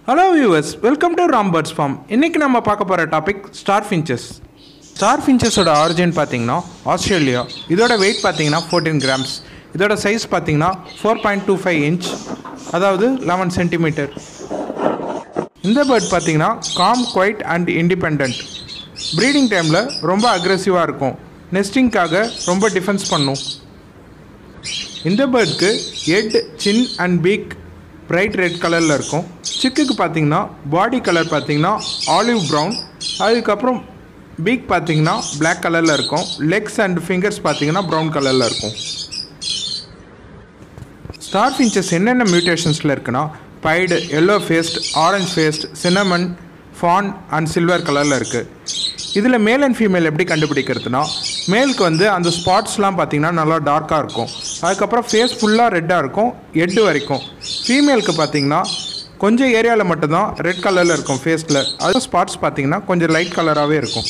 hello viewers welcome to Rambirds farm இன்றைக்கி நம்ம பார்க்க போகிற டாபிக் ஸ்டார் ஃபின்ச்சஸ் ஸ்டார் ஃபின்ச்சஸோட ஆரிஜின் பார்த்தீங்கன்னா ஆஸ்திரேலியா இதோட வெயிட் பார்த்தீங்கன்னா ஃபோர்டீன் கிராம்ஸ் இதோட சைஸ் பார்த்தீங்கன்னா four point two five inch அதாவது லெவன் சென்டிமீட்டர் இந்த பேர்ட் பார்த்தீங்கன்னா calm quiet and independent breeding டைமில் ரொம்ப அக்ரெசிவாக இருக்கும் நெஸ்டிங்காக ரொம்ப டிஃபென்ஸ் பண்ணும் இந்த பேர்டுக்கு head chin and beak bright red கலரில் இருக்கும் சிக்குக்கு பார்த்தீங்கன்னா பாடி கலர் பார்த்தீங்கன்னா ஆலிவ் ப்ரௌன் அதுக்கப்புறம் பீக் பார்த்தீங்கன்னா Black கலரில் இருக்கும் லெக்ஸ் அண்ட் ஃபிங்கர்ஸ் பார்த்தீங்கன்னா ப்ரௌன் கலரில் இருக்கும் ஸ்டார் ஃபின்ச்சஸ் என்னென்ன மியூட்டேஷன்ஸில் இருக்குன்னா pied yellow faced orange faced cinnamon fawn and silver கலரில் இருக்குது இதில் மேல் அண்ட் ஃபீமேல் எப்படி கண்டுபிடிக்கிறதுனா மேலுக்கு வந்து அந்த ஸ்பாட்ஸ்லாம் பார்த்தீங்கன்னா நல்லா டார்க்காக இருக்கும் அதுக்கப்புறம் ஃபேஸ் ஃபுல்லாக ரெட்டாக இருக்கும் எட்டு வரைக்கும் ஃபீமேலுக்கு பார்த்தீங்கன்னா கொஞ்சம் ஏரியாவில் மட்டும்தான் ரெட் கலரில் இருக்கும் ஃபேஸில் அது ஸ்பாட்ஸ் பார்த்தீங்கன்னா கொஞ்சம் லைட் கலராகவே இருக்கும்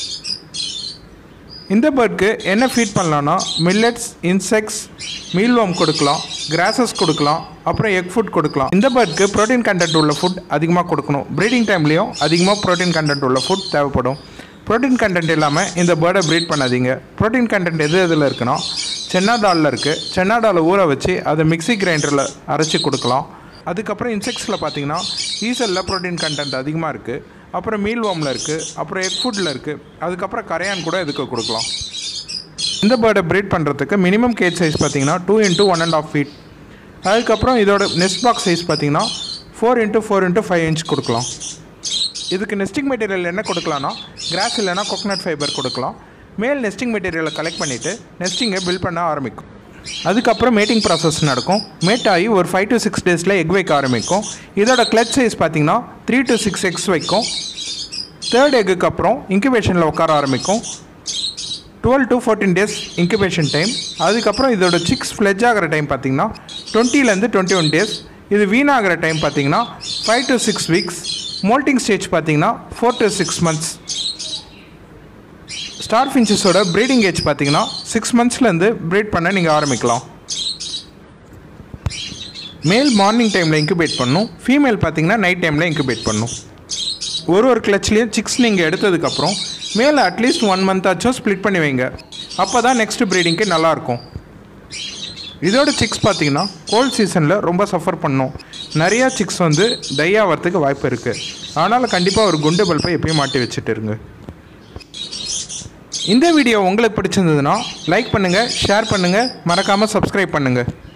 இந்த பேர்ட்க்கு என்ன ஃபீட் பண்ணலான்னா மில்லட்ஸ் இன்செக்ட்ஸ் மீல்வாம் கொடுக்கலாம் கிராசஸ் கொடுக்கலாம் அப்புறம் எக் ஃபுட் கொடுக்கலாம் இந்த பேர்ட்க்கு ப்ரோட்டீன் கண்டென்ட் உள்ள ஃபுட் அதிகமாக கொடுக்கணும் ப்ரீடிங் டைம்லேயும் அதிகமாக ப்ரோட்டீன் கண்டென்ட் உள்ள ஃபுட் தேவைப்படும் ப்ரோட்டீன் கண்டென்ட் இல்லாமல் இந்த பேர்டை ப்ரீட் பண்ணாதீங்க ப்ரோட்டீன் கண்டென்ட் எது எதில் இருக்குன்னா சென்னா டாலில் இருக்குது சென்னா டாலை ஊற வச்சு அதை மிக்ஸி கிரைண்டரில் அரைச்சி கொடுக்கலாம் அதுக்கப்புறம் இன்செக்ட்ஸில் பார்த்தீங்கன்னா ஈசலில் ப்ரோட்டீன் கண்டென்ட் அதிகமாக இருக்குது அப்புறம் மீல் வார்மில் இருக்குது அப்புறம் எக் ஃபுட்டில் இருக்குது அதுக்கப்புறம் கரையான் கூட இதுக்கு கொடுக்கலாம் இந்த பேர்டை ப்ரீட் பண்ணுறதுக்கு மினிமம் கேஜ் சைஸ் பார்த்தீங்கன்னா two into one and half feet அதுக்கப்புறம் இதோட நெஸ்ட் பாக்ஸ் சைஸ் பார்த்தீங்கன்னா four into four into five inch கொடுக்கலாம் இதுக்கு நெஸ்டிங் மெட்டீரியல் என்ன கொடுக்கலாம்னா கிராஸ் இல்லைனா கோகனட் ஃபைபர் கொடுக்கலாம் மேல் நெஸ்டிங் மெட்டீரியலை கலெக்ட் பண்ணிவிட்டு நெஸ்டிங்கை பில்ட் பண்ண ஆரம்பிக்கும் அதுக்கப்புறம் மேட்டிங் ப்ராசஸ் நடக்கும் மேட் ஆகி ஒரு ஃபைவ் டு சிக்ஸ் டேஸில் எக் வைக்க ஆரம்பிக்கும் இதோட கிளச் சைஸ் பார்த்தீங்கன்னா த்ரீ டு சிக்ஸ் எக்ஸ் வைக்கும் தேர்ட் எக்குக்கு அப்புறம் இன்குபேஷனில் உட்கார ஆரம்பிக்கும் twelve to fourteen days incubation time அதுக்கப்புறம் இதோட சிக்ஸ் ஃப்ளெஜ் ஆகிற டைம் பார்த்தீங்கன்னா டுவெண்ட்டிலேருந்து டுவெண்ட்டி ஒன் டேஸ் இது வீணாகிற டைம் பார்த்தீங்கன்னா five to six weeks moulting stage பார்த்தீங்கன்னா four to six months star ஃபின்ச்சஸோட ப்ரீடிங் ஏஜ் பார்த்தீங்கன்னா சிக்ஸ் மந்த்ஸ்லேருந்து ப்ரீட் பண்ண நீங்கள் ஆரம்பிக்கலாம் மேல் மார்னிங் டைமில் இன்குபேட் பண்ணும் ஃபீமேல் பார்த்தீங்கன்னா நைட் டைமில் இன்குபேட் பண்ணும் ஒரு ஒரு கிளச்லேயும் சிக்ஸ் நீங்கள் எடுத்ததுக்கப்புறம் மேலே அட்லீஸ்ட் ஒன் மந்த் ஆச்சும் ஸ்ப்ளிட் பண்ணி வைங்க அப்போ தான் நெக்ஸ்ட் ப்ரீடிங்க்கு நல்லாயிருக்கும் இதோட சிக்ஸ் பார்த்தீங்கன்னா கோல்ட் சீசனில் ரொம்ப சஃபர் பண்ணும் நிறையா சிக்ஸ் வந்து டை ஆகிறதுக்கு வாய்ப்பு இருக்குது அதனால் கண்டிப்பாக ஒரு குண்டு பல்பை எப்பயும் மாட்டி வச்சுட்டு இருங்க இந்த வீடியோ உங்களுக்கு பிடிச்சிருந்ததுன்னா லைக் பண்ணுங்கள் ஷேர் பண்ணுங்கள் மறக்காமல் சப்ஸ்கிரைப் பண்ணுங்கள்